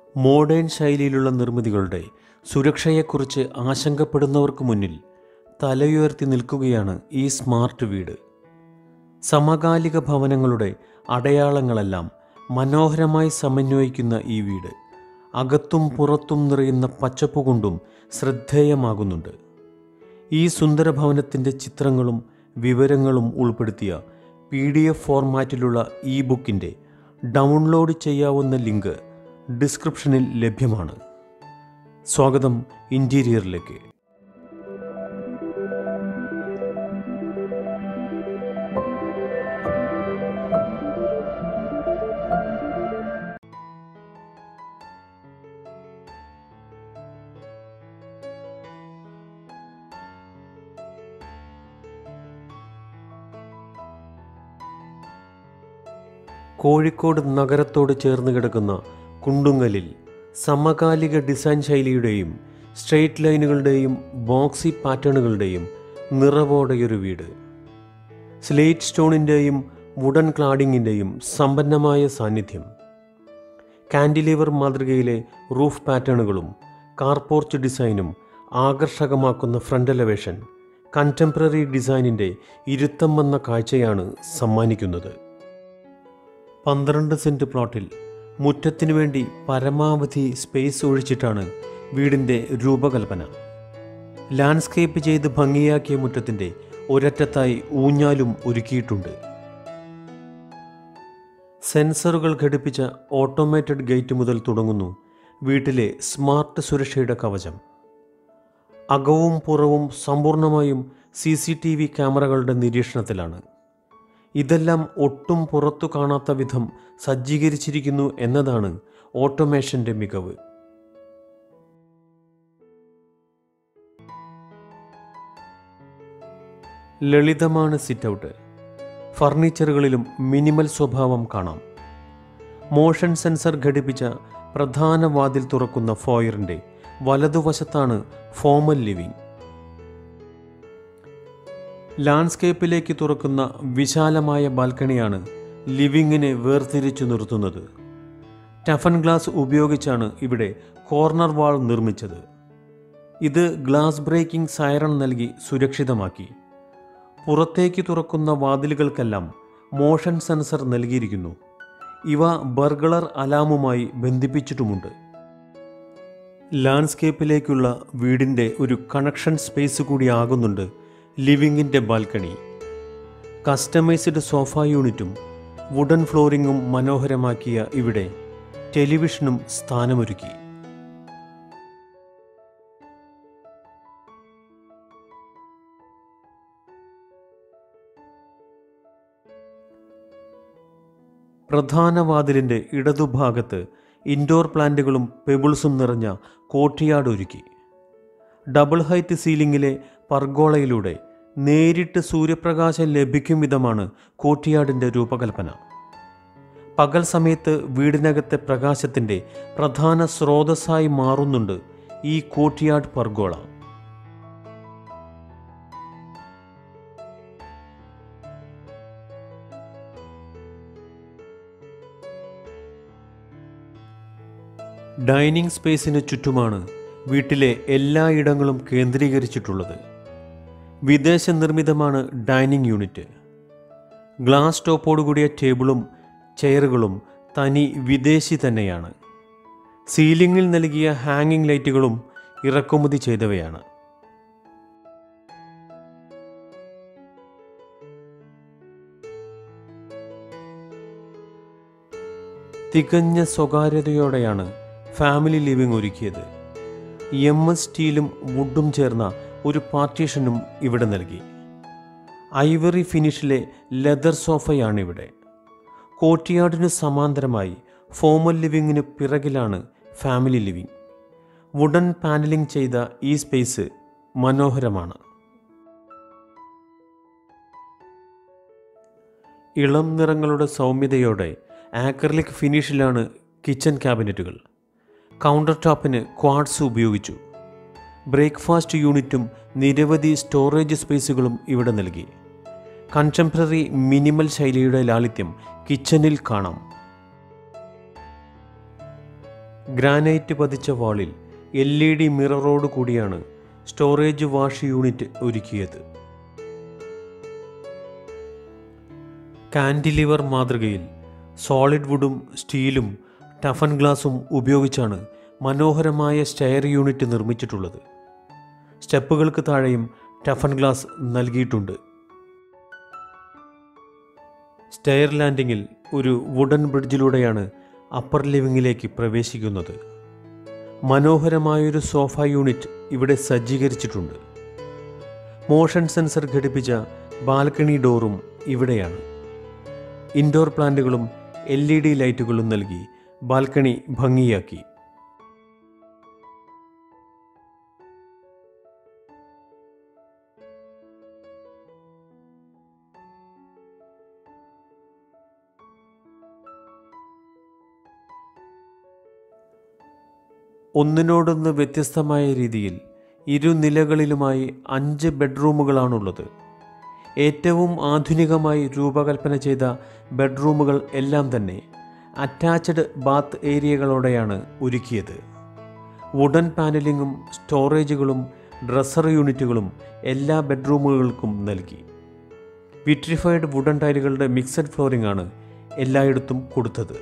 modern ശൈലിയിലുള്ള നിർമ്മിതികളുടെ സുരക്ഷയെക്കുറിച്ച് ആശങ്കപ്പെടുന്നവർക്ക് മുന്നിൽ തലയുയർത്തി നിൽക്കുകയാണ് ഈ സ്മാർട്ട് വീട് സമകാലിക ഭവനങ്ങളുടെ അടയാളങ്ങളെല്ലാം മനോഹരമായി സമന്വയിക്കുന്ന ഈ വീട് അകത്തും പുറത്തും നിറയുന്ന പച്ചപ്പ് കൊണ്ടും ശ്രദ്ധേയമാകുന്നുണ്ട് ഈ സുന്ദര ഭവനത്തിൻ്റെ ചിത്രങ്ങളും വിവരങ്ങളും ഉൾപ്പെടുത്തിയ പി ഡി എഫ് ഫോർമാറ്റിലുള്ള ഇ ബുക്കിൻ്റെ ഡൗൺലോഡ് ചെയ്യാവുന്ന ലിങ്ക് ഡിസ്ക്രിപ്ഷനിൽ ലഭ്യമാണ് സ്വാഗതം ഇൻറ്റീരിയറിലേക്ക് കോഴിക്കോട് നഗരത്തോട് ചേർന്ന് കിടക്കുന്ന കുണ്ടുങ്ങലിൽ സമകാലിക ഡിസൈൻ ശൈലിയുടെയും സ്ട്രെയിറ്റ് ലൈനുകളുടെയും ബോക്സി പാറ്റേണുകളുടെയും നിറവോടെയൊരു വീട് സ്ലേറ്റ് സ്റ്റോണിൻ്റെയും വുഡൻ ക്ലാഡിങ്ങിൻ്റെയും സമ്പന്നമായ സാന്നിധ്യം കാൻഡിലിവർ മാതൃകയിലെ റൂഫ് പാറ്റേണുകളും കാർപോർച്ച് ഡിസൈനും ആകർഷകമാക്കുന്ന ഫ്രണ്ട് എലവേഷൻ കണ്ടംപററി ഡിസൈനിൻ്റെ ഇരുത്തം വന്ന കാഴ്ചയാണ് സമ്മാനിക്കുന്നത് പന്ത്രണ്ട് സെൻറ്റ് പ്ലോട്ടിൽ മുറ്റത്തിനു വേണ്ടി പരമാവധി സ്പേസ് ഒഴിച്ചിട്ടാണ് വീടിൻ്റെ രൂപകൽപ്പന ലാൻഡ്സ്കേപ്പ് ചെയ്ത് ഭംഗിയാക്കിയ മുറ്റത്തിൻ്റെ ഒരറ്റത്തായി ഊഞ്ഞാലും ഒരുക്കിയിട്ടുണ്ട് സെൻസറുകൾ ഘടിപ്പിച്ച ഓട്ടോമേറ്റഡ് ഗേറ്റ് മുതൽ തുടങ്ങുന്നു വീട്ടിലെ സ്മാർട്ട് സുരക്ഷയുടെ കവചം അകവും പുറവും സമ്പൂർണ്ണമായും സി സി ടി വി ക്യാമറകളുടെ നിരീക്ഷണത്തിലാണ് ഇതെല്ലാം ഒട്ടും പുറത്തു കാണാത്ത വിധം സജ്ജീകരിച്ചിരിക്കുന്നു എന്നതാണ് ഓട്ടോമേഷന്റെ മികവ് ലളിതമാണ് സിറ്റൗട്ട് ഫർണിച്ചറുകളിലും മിനിമൽ സ്വഭാവം കാണാം മോഷൻ സെൻസർ ഘടിപ്പിച്ച പ്രധാന വാതിൽ തുറക്കുന്ന ഫോയറിന്റെ വലതുവശത്താണ് ഫോമൽ ലിവിംഗ് ലാൻഡ്സ്കേപ്പിലേക്ക് തുറക്കുന്ന വിശാലമായ ബാൽക്കണിയാണ് ലിവിങ്ങിനെ വേർതിരിച്ചു നിർത്തുന്നത് ടഫൻ ഗ്ലാസ് ഉപയോഗിച്ചാണ് ഇവിടെ കോർണർ വാൾ നിർമ്മിച്ചത് ഇത് ഗ്ലാസ് ബ്രേക്കിംഗ് സൈറൺ നൽകി സുരക്ഷിതമാക്കി പുറത്തേക്ക് തുറക്കുന്ന വാതിലുകൾക്കെല്ലാം മോഷൻ സെൻസർ നൽകിയിരിക്കുന്നു ഇവ ബർഗളർ അലാമുമായി ബന്ധിപ്പിച്ചിട്ടുമുണ്ട് ലാൻഡ്സ്കേപ്പിലേക്കുള്ള വീടിൻ്റെ ഒരു കണക്ഷൻ സ്പേസ് കൂടിയാകുന്നുണ്ട് ലിവിങ്ങിൻ്റെ ബാൽക്കണി കസ്റ്റമൈസ്ഡ് സോഫ യൂണിറ്റും വുഡൻ ഫ്ലോറിങ്ങും മനോഹരമാക്കിയ ഇവിടെ ടെലിവിഷനും സ്ഥാനമൊരുക്കി പ്രധാന വാതിലിൻ്റെ ഇടതുഭാഗത്ത് ഇൻഡോർ പ്ലാന്റുകളും പെബിൾസും നിറഞ്ഞ കോട്ടിയാട് ഒരുക്കി ഡബിൾ ഹൈറ്റ് സീലിംഗിലെ പർഗോളയിലൂടെ നേരിട്ട് സൂര്യപ്രകാശം ലഭിക്കും വിധമാണ് കോട്ടിയാടിൻ്റെ രൂപകൽപ്പന പകൽ സമയത്ത് വീടിനകത്തെ പ്രകാശത്തിൻ്റെ പ്രധാന സ്രോതസ്സായി മാറുന്നുണ്ട് ഈ കോട്ടിയാട് പർഗോള ഡൈനിങ് സ്പേസിന് ചുറ്റുമാണ് വീട്ടിലെ എല്ലായിടങ്ങളും കേന്ദ്രീകരിച്ചിട്ടുള്ളത് വിദേശ നിർമ്മിതമാണ് ഡൈനിങ് യൂണിറ്റ് ഗ്ലാസ് ടോപ്പോടുകൂടിയ ടേബിളും ചെയറുകളും തനി വിദേശി തന്നെയാണ് സീലിംഗിൽ നൽകിയ ഹാങ്ങിങ് ലൈറ്റുകളും ഇറക്കുമതി ചെയ്തവയാണ് തികഞ്ഞ സ്വകാര്യതയോടെയാണ് ഫാമിലി ലിവിംഗ് ഒരുക്കിയത് എം എസ് സ്റ്റീലും വുഡും ചേർന്ന ഒരു പാർട്ടീഷനും ഇവിടെ നൽകി ഐവറി ഫിനിഷിലെ ലെതർ സോഫയാണിവിടെ കോട്ടിയാടിനു സമാന്തരമായി ഫോമൽ ലിവിങ്ങിന് പിറകിലാണ് ഫാമിലി ലിവിംഗ് വുഡൻ പാനലിംഗ് ചെയ്ത ഈ സ്പേസ് മനോഹരമാണ് ഇളം നിറങ്ങളുടെ സൗമ്യതയോടെ ആക്രലിക് ഫിനിഷിലാണ് കിച്ചൺ ക്യാബിനറ്റുകൾ കൗണ്ടർ ടോപ്പിന് ക്വാഡ്സ് ഉപയോഗിച്ചു ബ്രേക്ക്ഫാസ്റ്റ് യൂണിറ്റും നിരവധി സ്റ്റോറേജ് സ്പേസുകളും ഇവിടെ നൽകി കണ്ടംപററി മിനിമൽ ശൈലിയുടെ ലാളിത്യം കിച്ചണിൽ കാണാം ഗ്രാനൈറ്റ് പതിച്ച വാളിൽ എൽ ഇ ഡി മിററോട് കൂടിയാണ് സ്റ്റോറേജ് വാഷ് യൂണിറ്റ് ഒരുക്കിയത് കാൻഡിലിവർ മാതൃകയിൽ സോളിഡ് വുഡും സ്റ്റീലും ടഫൻ ഗ്ലാസും ഉപയോഗിച്ചാണ് മനോഹരമായ സ്റ്റെയർ യൂണിറ്റ് നിർമ്മിച്ചിട്ടുള്ളത് സ്റ്റെപ്പുകൾക്ക് താഴെയും ടഫൻ ഗ്ലാസ് നൽകിയിട്ടുണ്ട് സ്റ്റെയർ ലാൻഡിങ്ങിൽ ഒരു വുഡൻ ബ്രിഡ്ജിലൂടെയാണ് അപ്പർ ലിവിങ്ങിലേക്ക് പ്രവേശിക്കുന്നത് മനോഹരമായൊരു സോഫ യൂണിറ്റ് ഇവിടെ സജ്ജീകരിച്ചിട്ടുണ്ട് മോഷൻ സെൻസർ ഘടിപ്പിച്ച ബാൽക്കണി ഡോറും ഇവിടെയാണ് ഇൻഡോർ പ്ലാന്റുകളും എൽ ഇ ഡി ലൈറ്റുകളും നൽകി ബാൽക്കണി ഭംഗിയാക്കി ഒന്നിനോടൊന്ന് വ്യത്യസ്തമായ രീതിയിൽ ഇരുനിലകളിലുമായി അഞ്ച് ബെഡ്റൂമുകളാണുള്ളത് ഏറ്റവും ആധുനികമായി രൂപകൽപ്പന ചെയ്ത ബെഡ്റൂമുകൾ എല്ലാം തന്നെ അറ്റാച്ച്ഡ് ബാത്ത് ഏരിയകളോടെയാണ് ഒരുക്കിയത് വുഡൻ പാനലിങ്ങും സ്റ്റോറേജുകളും ഡ്രസ്സർ യൂണിറ്റുകളും എല്ലാ ബെഡ്റൂമുകൾക്കും നൽകി വിട്രിഫൈഡ് വുഡൻ ടൈലുകളുടെ മിക്സഡ് ഫ്ലോറിംഗ് ആണ് എല്ലായിടത്തും കൊടുത്തത്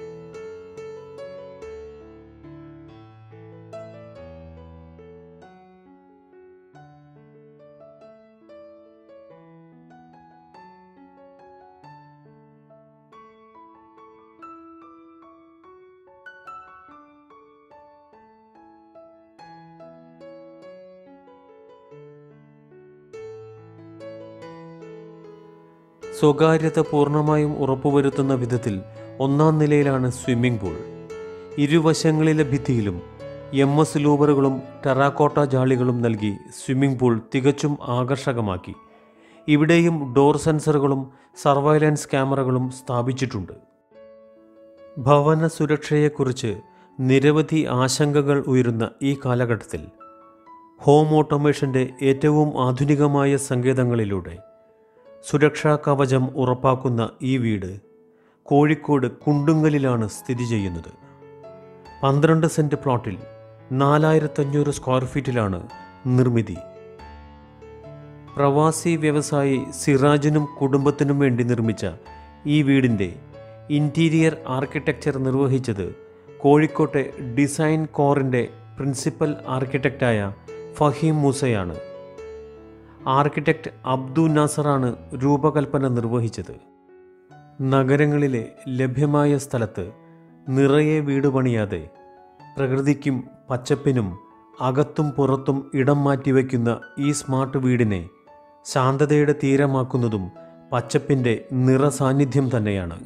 സ്വകാര്യത പൂർണ്ണമായും ഉറപ്പുവരുത്തുന്ന വിധത്തിൽ ഒന്നാം നിലയിലാണ് സ്വിമ്മിംഗ് പൂൾ ഇരുവശങ്ങളിലെ ഭിത്തിയിലും എം എസ് ലൂബറുകളും ടെറാക്കോട്ട ജാളികളും നൽകി സ്വിമ്മിംഗ് പൂൾ തികച്ചും ആകർഷകമാക്കി ഇവിടെയും ഡോർ സെൻസറുകളും സർവൈലൻസ് ക്യാമറകളും സ്ഥാപിച്ചിട്ടുണ്ട് ഭവന സുരക്ഷയെക്കുറിച്ച് നിരവധി ആശങ്കകൾ ഉയരുന്ന ഈ കാലഘട്ടത്തിൽ ഹോം ഓട്ടോമേഷൻ്റെ ഏറ്റവും ആധുനികമായ സങ്കേതങ്ങളിലൂടെ സുരക്ഷാ കവചം ഉറപ്പാക്കുന്ന ഈ വീട് കോഴിക്കോട് കുണ്ടുങ്ങലിലാണ് സ്ഥിതി ചെയ്യുന്നത് പന്ത്രണ്ട് സെൻറ്റ് പ്ലോട്ടിൽ നാലായിരത്തഞ്ഞൂറ് സ്ക്വയർ ഫീറ്റിലാണ് നിർമ്മിതി പ്രവാസി വ്യവസായി സിറാജിനും കുടുംബത്തിനും വേണ്ടി നിർമ്മിച്ച ഈ വീടിൻ്റെ ഇൻറ്റീരിയർ ആർക്കിടെക്ചർ നിർവഹിച്ചത് കോഴിക്കോട്ടെ ഡിസൈൻ കോറിൻ്റെ പ്രിൻസിപ്പൽ ആർക്കിടെക്റ്റായ ഫഹീം മൂസയാണ് ആർക്കിടെക്ട് അബ്ദു നാസറാണ് രൂപകൽപ്പന നിർവഹിച്ചത് നഗരങ്ങളിലെ ലഭ്യമായ സ്ഥലത്ത് നിറയെ വീട് പണിയാതെ പ്രകൃതിക്കും പച്ചപ്പിനും അകത്തും പുറത്തും ഇടം മാറ്റിവെക്കുന്ന ഈ സ്മാർട്ട് വീടിനെ ശാന്തതയുടെ തീരമാക്കുന്നതും പച്ചപ്പിൻ്റെ നിറസാന്നിധ്യം തന്നെയാണ്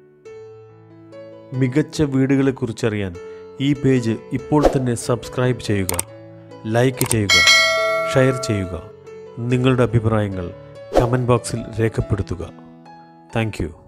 മികച്ച വീടുകളെക്കുറിച്ചറിയാൻ ഈ പേജ് ഇപ്പോൾ തന്നെ സബ്സ്ക്രൈബ് ചെയ്യുക ലൈക്ക് ചെയ്യുക ഷെയർ ചെയ്യുക നിങ്ങളുടെ അഭിപ്രായങ്ങൾ കമൻറ്റ് ബോക്സിൽ രേഖപ്പെടുത്തുക താങ്ക്